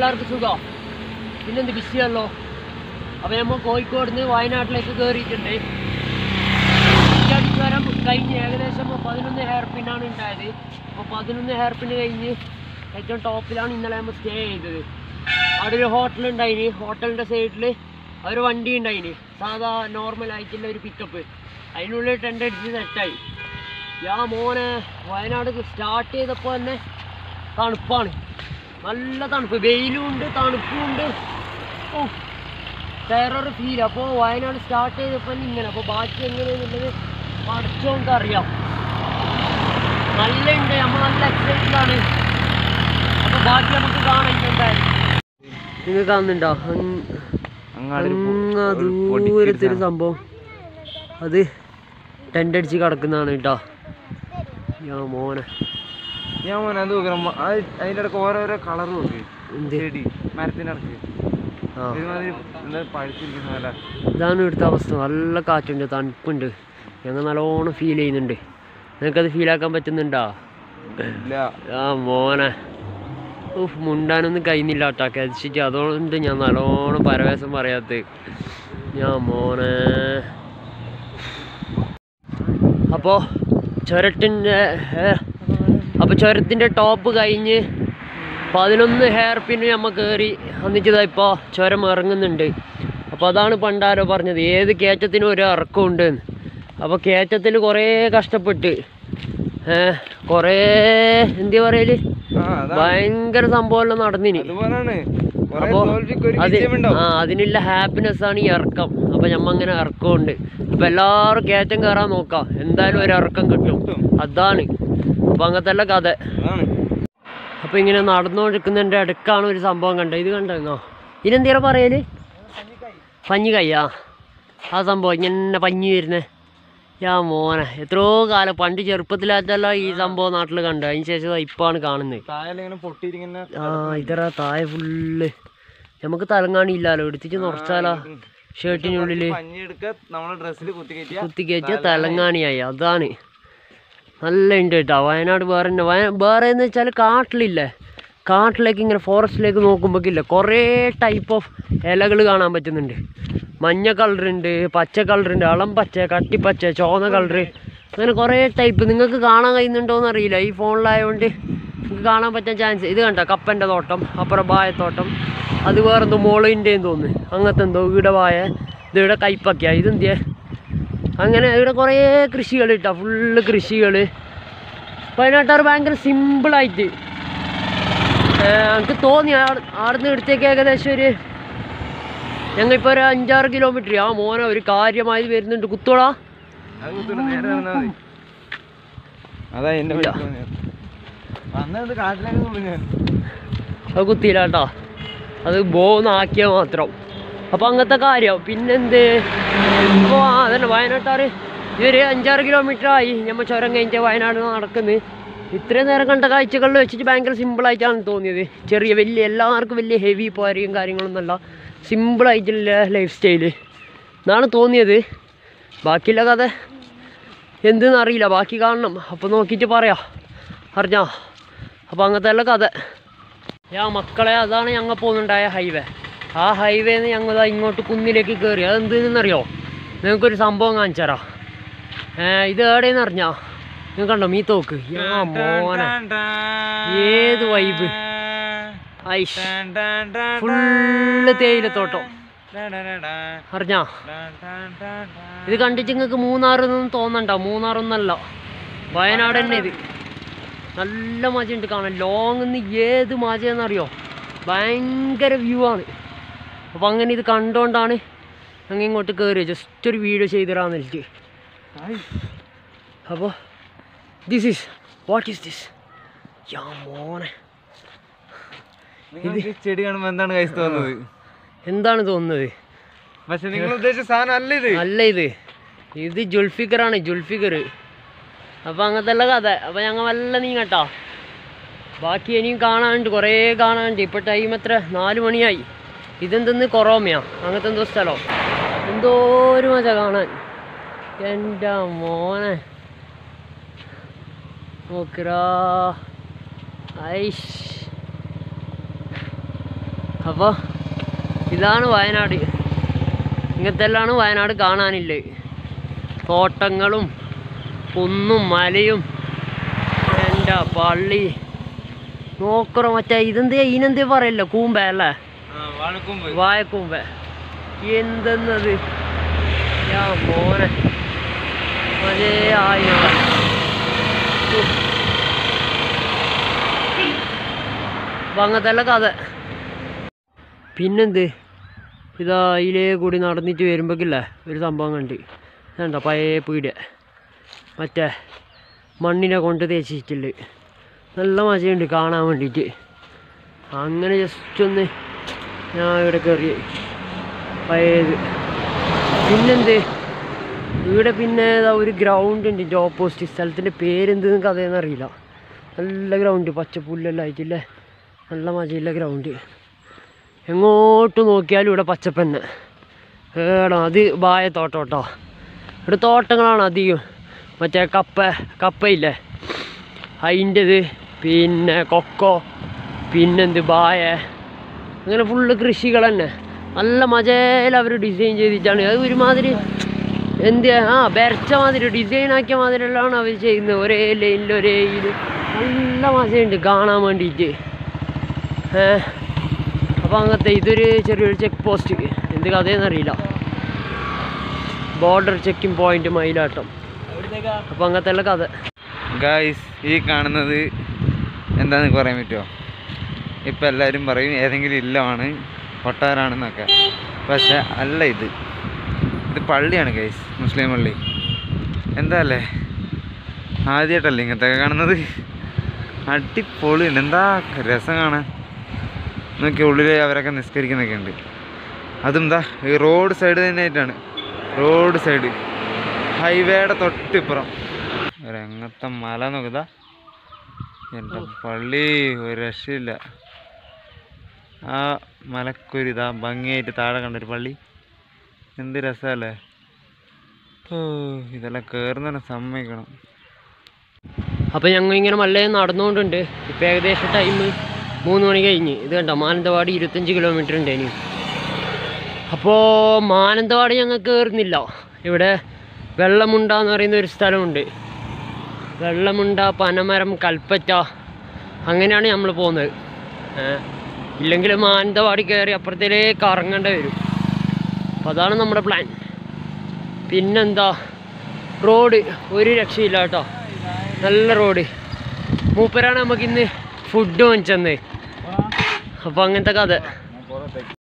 എല്ലാവർക്കും സുഖം പിന്നെന്ത് ബിസിയല്ലോ അപ്പോൾ നമ്മൾ കോഴിക്കോട് നിന്ന് വയനാട്ടിലേക്ക് കയറിയിട്ടുണ്ട് ഈ അടിച്ചുവരം കഴിഞ്ഞ് ഏകദേശം പതിനൊന്ന് ഹെയർ പിന്നാണ് ഉണ്ടായത് അപ്പോൾ പതിനൊന്ന് ഹെയർ പിന്ന് കഴിഞ്ഞ് ഏറ്റവും ടോപ്പിലാണ് ഇന്നലെ നമ്മൾ സ്റ്റേ ചെയ്തത് അവിടെ ഒരു ഹോട്ടൽ ഉണ്ടായിന് ഹോട്ടലിൻ്റെ സൈഡിൽ ഒരു വണ്ടി ഉണ്ടായിന് സാധാ നോർമൽ ആയിട്ടുള്ള ഒരു പിക്കപ്പ് അതിനുള്ളിൽ ടെൻ്റ് അടിച്ച് സെറ്റായി യാ മോനെ വയനാട് സ്റ്റാർട്ട് ചെയ്തപ്പോൾ തന്നെ തണുപ്പാണ് നല്ല തണുപ്പ് വെയിലും ഉണ്ട് തണുപ്പും ഉണ്ട് ഓ ടെറർ ഫീൽ അപ്പോൾ വയനാട് സ്റ്റാർട്ട് ചെയ്തപ്പോൾ തന്നെ ഇങ്ങനെ അപ്പോൾ ബാക്കി എങ്ങനെയാണെന്നുള്ളത് പഠിച്ചോണ്ട് അറിയാം നല്ല ഉണ്ട് നമ്മൾ നല്ല എക്സൈറ്റഡ് ആണ് അപ്പോൾ ബാക്കി നമുക്ക് കാണാം എന്തായാലും നിങ്ങൾ കാണുന്നുണ്ടോ അങ്ങ് ദൂരത്തൊരു സംഭവം അത് ടെൻ്റ് അടിച്ച് കിടക്കുന്നതാണ് കേട്ടോ യാ മോനെ ഞാൻ മോനെ അത് നോക്കണം അതിൻ്റെ ഇടയ്ക്ക് ഓരോരോ കളർ നോക്ക് എന്ത് ചെടി മരത്തിൻ്റെ ഇടയ്ക്ക് ആ ഒരുമാതിരി എന്താ പഴുത്തിരിക്കുന്ന പോലെ ഇതാണ് ഇവിടുത്തെ അവസ്ഥ നല്ല കാറ്റുണ്ട് തണുപ്പുണ്ട് ഞങ്ങൾ നല്ലോണം ഫീൽ ചെയ്യുന്നുണ്ട് നിനക്കത് ഫീലാക്കാൻ പറ്റുന്നുണ്ടോ ഇല്ല ആ മോനെ ഉഫ് മുണ്ടാനൊന്നും കഴിയുന്നില്ല കേട്ടോ കഴിച്ചിട്ട് അതുകൊണ്ട് ഞാൻ നല്ലോണം പരവേശം പറയാത്ത ഞാൻ മോനെ അപ്പോൾ ചുരത്തിൻ്റെ അപ്പോൾ ചുരത്തിൻ്റെ ടോപ്പ് കഴിഞ്ഞ് പതിനൊന്ന് ഹെയർ പിന്ന് നമ്മൾ കയറി എന്നിട്ടിതാ ഇപ്പോൾ ചുരം ഇറങ്ങുന്നുണ്ട് അപ്പോൾ അതാണ് പണ്ടാരോ പറഞ്ഞത് ഏത് കയറ്റത്തിനും ഒരു ഇറക്കമുണ്ട് അപ്പോൾ കയറ്റത്തിൽ കുറേ കഷ്ടപ്പെട്ട് ഏഹ് കുറേ എന്താ പറയല് ആ അതാ ഭയങ്കര സംഭവമെല്ലാം നടന്നിനി അതുപോലാണ് കുറെ അപ്പോൾ തോൽവിക്ക് ഒരു അത് വിജയമുണ്ടാവും ആ അതിനുള്ള ഹാപ്പിനെസ് ആണ് ഈ ഇറക്കം അപ്പോൾ ഞമ്മ അങ്ങനെ ഇറക്കമുണ്ട് അപ്പോൾ എല്ലാവരും കയറ്റം കയറാൻ നോക്കാം എന്തായാലും ഒരു ഇറക്കം കിട്ടും കിട്ടും. അതാണ് അപ്പോൾ അങ്ങനത്തെ എല്ലാ കഥ അതാണ് അപ്പോൾ ഇങ്ങനെ നടന്നുകൊണ്ടിരിക്കുന്നതിൻ്റെ അടുക്കാണ് ഒരു സംഭവം കണ്ടത് ഇത് കണ്ടെന്നോ ഇതിനെന്തീരാ പറയല് പഞ്ഞി കയ്യാ ആ സംഭവം ഇങ്ങനെ പഞ്ഞി വരുന്നേ യാ മോനെ എത്രയോ കാലം പണ്ട് ചെറുപ്പത്തിലാറ്റല്ല ഈ സംഭവം നാട്ടിൽ കണ്ടു അതിന് ശേഷം ദാ ഇപ്പാണ് കാണുന്നത് താഴെ ഇങ്ങനെ പൊട്ടിയിരിക്കുന്ന ആ ഇതറാ താഴെ ഫുള്ള് നമുക്ക് തലങ്ങാണിയില്ലല്ലോ എടുത്തിട്ട് നിറച്ചാലോ ഷർട്ടിനുള്ളിൽ പഞ്ഞി എടുക്കുക നമ്മളെ ഡ്രസ്സിൽ കുത്തി കയറ്റിയ കുത്തി കയറ്റിയ തലങ്ങാണിയായി അതാണ് നല്ല ഉണ്ട് കേട്ടോ വയനാട് വേറെ തന്നെ വയ വേറെ എന്ന് വെച്ചാൽ കാട്ടിലില്ലേ കാട്ടിലേക്ക് ഇങ്ങനെ ഫോറസ്റ്റിലേക്ക് നോക്കുമ്പോഴേക്കില്ല കുറേ ടൈപ്പ് ഓഫ് ഇലകൾ കാണാൻ പറ്റുന്നുണ്ട് മഞ്ഞ കളറുണ്ട് പച്ച കളറുണ്ട് ഇളം പച്ച കട്ടിപ്പച്ച ചുവന്ന കളറ് അങ്ങനെ കുറേ ടൈപ്പ് നിങ്ങൾക്ക് കാണാൻ കഴിയുന്നുണ്ടോയെന്ന് അറിയില്ല ഈ ഫോണിലായതുകൊണ്ട് നിങ്ങൾക്ക് കാണാൻ പറ്റാൻ ചാൻസ് ഇത് കണ്ടോ കപ്പൻ്റെ തോട്ടം അപ്പുറം ബായത്തോട്ടം അത് വേറെന്തോ മോളിൻ്റെയും തോന്നുന്നു അങ്ങനത്തെ എന്തോ ഇവിടെ വായ ഇതിവിടെ കൈപ്പക്കിയ ഇതെന്തിയേ അങ്ങനെ ഇവിടെ കുറേ കൃഷികൾ കിട്ടാം ഫുള്ള് കൃഷികൾ വയനാട്ടുകാർ ഭയങ്കര സിമ്പിളായിട്ട് എനിക്ക് തോന്നി ആടുന്ന് ഇടത്തേക്ക് ഏകദേശം ഒരു ഞങ്ങളിപ്പോൾ ഒരു അഞ്ചാറ് കിലോമീറ്റർ ആ മോനെ ഒരു കാര്യമായി വരുന്നുണ്ട് കുത്തോളാ അത് കുത്തൂല, നേരെ വന്നാ മതി അതാ എന്റെ ഇല്ല. വന്നത് കാട്ടിലേക്ക് പോയി ഞാൻ അത് കുത്തിയില്ല കേട്ടോ അത് ബോന്നാക്കിയാൽ മാത്രം അപ്പോൾ അങ്ങനത്തെ കാര്യം പിന്നെന്ത് ഇപ്പോൾ ആ അതന്നെ വയനാട്ടാർ ഇതൊരു അഞ്ചാറ് കിലോമീറ്റർ ആയി നമ്മൾ ചുരം കഴിഞ്ഞിട്ട് വയനാട് നടക്കുന്നത് ഇത്രയും നേരം കണ്ട കാഴ്ചകളിൽ വെച്ചിട്ട് ഭയങ്കര സിമ്പിളായിട്ടാണ് തോന്നിയത് ചെറിയ വലിയ എല്ലാവർക്കും വലിയ ഹെവി പോരയും കാര്യങ്ങളൊന്നുമല്ല സിമ്പിളായിട്ടുള്ള ലൈഫ് സ്റ്റൈല് എന്നാണ് തോന്നിയത് ബാക്കിയുള്ള കഥ എന്തെന്ന് അറിയില്ല ബാക്കി കാണണം അപ്പോൾ നോക്കിയിട്ട് പറയാം അറിഞ്ഞാ അപ്പോൾ അങ്ങനത്തെ എല്ലാ കഥ യാ മക്കളെ അതാണ് ഞങ്ങൾ പോകുന്നുണ്ടായ ഹൈവേ ആ ഹൈവേന്ന് ഞങ്ങൾ ദാ ഇങ്ങോട്ട് കുന്നിലേക്ക് കയറി അതെന്തെന്നറിയോ നിങ്ങൾക്കൊരു സംഭവം കാണിച്ചു തരാം ഏ, ഇത് എവിടെയെന്ന് അറിഞ്ഞാ നിങ്ങൾ കണ്ടോ മീ തോക്ക് യാ മോനെ ഏത് വൈബ് ഐഷ് ഫുള്ള് തേയിലത്തോട്ടം അറിഞ്ഞാ ഇത് കണ്ടിട്ട് നിങ്ങൾക്ക് മൂന്നാറൊന്നും തോന്നണ്ട മൂന്നാറൊന്നല്ല വയനാട് തന്നെ ഇത് നല്ല മജയുണ്ട് കാണാൻ ലോങ് നിന്ന് ഏത് മജയെന്നറിയോ ഭയങ്കര വ്യൂ ആണ് അപ്പോൾ അങ്ങനെ ഇത് കണ്ടുകൊണ്ടാണ് അങ്ങ് ഇങ്ങോട്ട് കയറി ജസ്റ്റ് ഒരു വീഡിയോ ചെയ്തിടാന്ന് വെച്ചിട്ട് അപ്പോൾ this is what is this യാ മോനെ നിങ്ങൾക്ക് ഈ ചെടി കാണുമ്പോ എന്താണ് കൈസ് തോന്നുന്നത് എന്താണ് തോന്നുന്നത് പക്ഷെ നിങ്ങൾ ഉദ്ദേശിച്ച സാധനം അല്ല ഇത് അല്ല ഇത് ഇത് ജുൽഫിക്കറാണ് ജുൽഫിക്കർ അപ്പോൾ അങ്ങനത്തെ എല്ലാ കഥ അപ്പോൾ ഞങ്ങൾ വല്ല നീങ്ങട്ടോ ബാക്കി ഇനിയും കാണാനുണ്ട് കുറേ കാണാനുണ്ട് ഇപ്പോൾ ടൈം എത്ര നാല് മണിയായി ഇതെന്തെന്ന് കൊറോമയാ അങ്ങനത്തെ എന്തോ സ്ഥലം എന്തോ ഒരു മജ കാണാൻ എൻ്റെ മോനെ നോക്കറാ ഐഷ് അപ്പോൾ ഇതാണ് വയനാട് ഇങ്ങനത്തെ എല്ലാമാണ് വയനാട് കാണാനില്ലേ തോട്ടങ്ങളും കുന്നും മലയും എൻ്റെ പള്ളി നോക്കറ മറ്റേ ഇതെന്താ ഇതിനെന്തേ പറയല്ലോ കൂമ്പ അല്ലേ വാഴക്കൂമ്പ് വായക്കൂമ്പ എന്തെന്നത് യാ മോനെ മഴേ ആയി അപ്പം അങ്ങനത്തെ കഥ പിന്നെന്ത് ഇതാ അതിലേ കൂടി നടന്നിട്ട് വരുമ്പോഴേക്കില്ലേ ഒരു സംഭവം കണ്ട് ഇതുണ്ടോ പഴയ പീടിയ മറ്റേ മണ്ണിനെ കൊണ്ട് തേച്ചിട്ടുണ്ട് നല്ല മജയുണ്ട് കാണാൻ വേണ്ടിയിട്ട് അങ്ങനെ ജസ്റ്റ് ഒന്ന് ഞാൻ ഇവിടെ കയറി പഴയത് പിന്നെന്ത് ഇവിടെ പിന്നെ ഇതാ ഒരു ഗ്രൗണ്ട് ഉണ്ട് ഇതിൻ്റെ ഓപ്പോസിറ്റ് സ്ഥലത്തിൻ്റെ പേരെന്തെന്ന് കഥയെന്ന് അറിയില്ല നല്ല ഗ്രൗണ്ട് പച്ചപ്പുല്ലെല്ലാം ആയിട്ടില്ലേ നല്ല മജയുള്ള ഗ്രൗണ്ട് എങ്ങോട്ട് നോക്കിയാലും ഇവിടെ പച്ചപ്പന്നെ ഏടോ അത് ബായ തോട്ടം കേട്ടോ ഇവിടെ തോട്ടങ്ങളാണ് അധികം മറ്റേ കപ്പ കപ്പയില്ലേ അതിൻ്റെത് പിന്നെ കൊക്കോ പിന്നെന്ത് ബായ അങ്ങനെ ഫുള്ള് കൃഷികൾ തന്നെ നല്ല മജയിൽ അവർ ഡിസൈൻ ചെയ്തിട്ടാണ് അത് ഒരുമാതിരി എന്ത് ആ ബരച്ച മാതിരി ഡിസൈൻ ആക്കിയ മാതിരിയെല്ലാം അവർ ചെയ്യുന്നത് ഒരേ ലൈനിൽ ഒരേ ഇത് നല്ല മജയുണ്ട് കാണാൻ വേണ്ടിയിട്ട് ഏഹ് അപ്പോൾ അങ്ങനത്തെ ഇതൊരു ചെറിയൊരു ചെക്ക് പോസ്റ്റ് എന്ത് കഥയെന്നറിയില്ല ബോർഡർ ചെക്കിംഗ് പോയിന്റ് മയിലാട്ടം അപ്പോൾ അങ്ങനത്തെ ഉള്ള കഥ ഗായ്സ് ഈ കാണുന്നത് എന്താന്ന് പറയാൻ പറ്റുമോ ഇപ്പം എല്ലാവരും പറയും ഏതെങ്കിലും ഇല്ലമാണ് കൊട്ടാരാണെന്നൊക്കെ പക്ഷെ അല്ല ഇത് ഇത് പള്ളിയാണ് ഗൈസ് മുസ്ലിം പള്ളി എന്താ അല്ലേ ആദ്യമായിട്ടല്ലേ ഇങ്ങനത്തെ കാണുന്നത് അടിപൊളിയുണ്ട് എന്താ രസം കാണാൻ നോക്കി ഉള്ളിൽ അവരൊക്കെ നിസ്കരിക്കുന്നൊക്കെ ഉണ്ട് അതും എന്താ ഈ റോഡ് സൈഡ് തന്നെ ആയിട്ടാണ് റോഡ് സൈഡ് ഹൈവേയുടെ തൊട്ടിപ്പുറം രംഗത്തെ മല നോക്കുതാ എൻ്റെ പള്ളി ഒരു രക്ഷയില്ല ആ മലക്കൊരു ഇതാ ഭംഗിയായിട്ട് താഴെ കണ്ടൊരു പള്ളി എന്ത് രസമല്ലേ ഓ ഇതെല്ലാം കയറുന്ന സമ്മതിക്കണം അപ്പോൾ ഞങ്ങൾ ഇങ്ങനെ മല്ലേ നടന്നുകൊണ്ടുണ്ട് ഇപ്പോൾ ഏകദേശം ടൈം മൂന്ന് മണി കഴിഞ്ഞ് ഇത് കണ്ടോ മാനന്തവാടി ഇരുപത്തഞ്ച് കിലോമീറ്റർ ഉണ്ട് ഇനി അപ്പോൾ മാനന്തവാടി ഞങ്ങൾ കയറുന്നില്ല ഇവിടെ വെള്ളമുണ്ട എന്ന് പറയുന്ന ഒരു സ്ഥലമുണ്ട് വെള്ളമുണ്ട പനമരം കൽപ്പറ്റ അങ്ങനെയാണ് നമ്മൾ പോകുന്നത് ഏഹ് ഇല്ലെങ്കിൽ മാനന്തവാടി കയറി അപ്പുറത്തേക്ക് ഇറങ്ങേണ്ടി വരും അപ്പോൾ അതാണ് നമ്മുടെ പ്ലാൻ പിന്നെന്താ റോഡ് ഒരു രക്ഷയില്ല കേട്ടോ നല്ല റോഡ് മൂപ്പരാണ് നമുക്കിന്ന് ഫുഡ് വാങ്ങിച്ചെന്ന് അപ്പോൾ അങ്ങനത്തെ കഥ